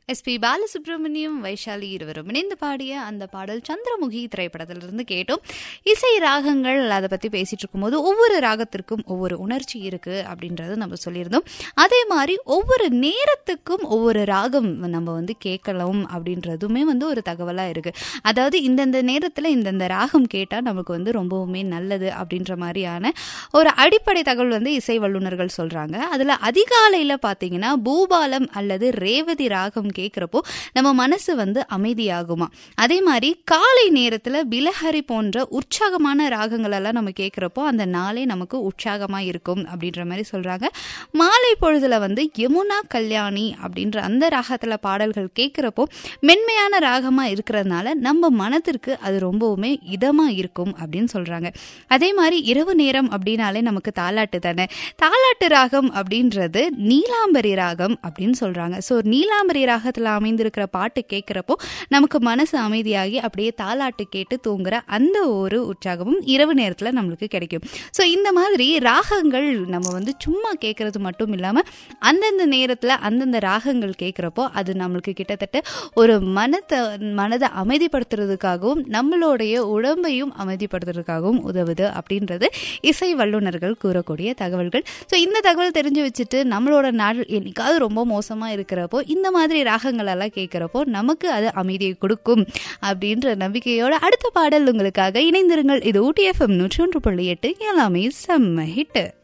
SP Balasubramaniam Vaishali இருவரும் இணைந்து பாடிய அந்த பாடல் சந்திரமுகி திரைப்படத்திலிருந்து கேட்டோம் இசை ராகங்கள் அதை பற்றி பேசிட்டு இருக்கும்போது ஒவ்வொரு ராகத்திற்கும் ஒவ்வொரு உணர்ச்சி இருக்கு அப்படின்றத நம்ம சொல்லியிருந்தோம் அதே மாதிரி ஒவ்வொரு நேரத்துக்கும் ஒவ்வொரு ராகம் நம்ம வந்து கேட்கலாம் அப்படின்றதுமே வந்து ஒரு தகவலாக இருக்கு அதாவது இந்தந்த நேரத்தில் இந்தந்த ராகம் கேட்டால் நமக்கு வந்து ரொம்பவுமே நல்லது அப்படின்ற மாதிரியான ஒரு அடிப்படை தகவல் வந்து இசை வல்லுநர்கள் சொல்றாங்க அதில் அதிகாலையில் பார்த்தீங்கன்னா பூபாலம் அல்லது ரேவதி ராகம் கேட்குறப்போ நம்ம மனசு வந்து அமைதியாகுமா அதே மாதிரி காலை நேரத்தில் பிலஹரி போன்ற உற்சாகமான ராகங்கள் எல்லாம் நம்ம கேட்குறப்போ அந்த நாளே நமக்கு உற்சாகமாக இருக்கும் அப்படின்ற மாதிரி சொல்கிறாங்க மாலை பொழுதுல வந்து யமுனா கல்யாணி அப்படின்ற அந்த ராகத்தில் பாடல்கள் கேட்குறப்போ மென்மையான ராகமாக இருக்கிறதுனால நம்ம மனதிற்கு அது ரொம்பவுமே இதமாக இருக்கும் அப்படின்னு சொல்கிறாங்க அதே மாதிரி இரவு நேரம் அப்படின்னாலே நமக்கு தாலாட்டு தானே தாலாட்டு ராகம் அப்படின்றது நீலாம்பரி ராகம் அப்படின்னு சொல்கிறாங்க ஸோ நீலாம்பரி ராகத்தில் அமைந்திருக்கிற பாட்டு கேட்குறப்போ நமக்கு மனசு அமைதியாகி அப்படியே தாலாட்டு கேட்டு தூங்குற அந்த ஒரு உற்சாகமும் இரவு நேரத்தில் நம்மளுக்கு கிடைக்கும் ஸோ இந்த மாதிரி ராகங்கள் நம்ம வந்து சும்மா கேட்கறது மட்டும் இல்லாமல் அந்தந்த நேரத்தில் அந்தந்த ராகங்கள் கேட்குறப்போ அது நம்மளுக்கு கிட்டத்தட்ட ஒரு மனத்தை மனதை அமைதிப்படுத்துறதுக்காகவும் நம்மளுடைய உடம்பையும் அமைதிப்படுத்துறதுக்காகவும் உதவுது அப்படின்றது இசை வல்லுநர்கள் கூறக்கூடிய தகவல்கள் ஸோ இந்த தகவல் தெரிஞ்சு வச்சுட்டு நம்மளோட நாள் என்னைக்காவது ரொம்ப மோசமாக இருக்கிறப்போ இந்த மாதிரி ராகங்கள் எல்லாம் கேட்குறப்போ நமக்கு அது அமைதியை கொடுக்கும் அப்படின்ற நம்பிக்கையோட அடுத்த பாடல் உங்களுக்காக இணைந்திருங்கள் இது ஊட்டி எஃப்எம் நூற்றி ஒன்று புள்ளி எட்டு எல்லாமே செம்ம ஹிட்டு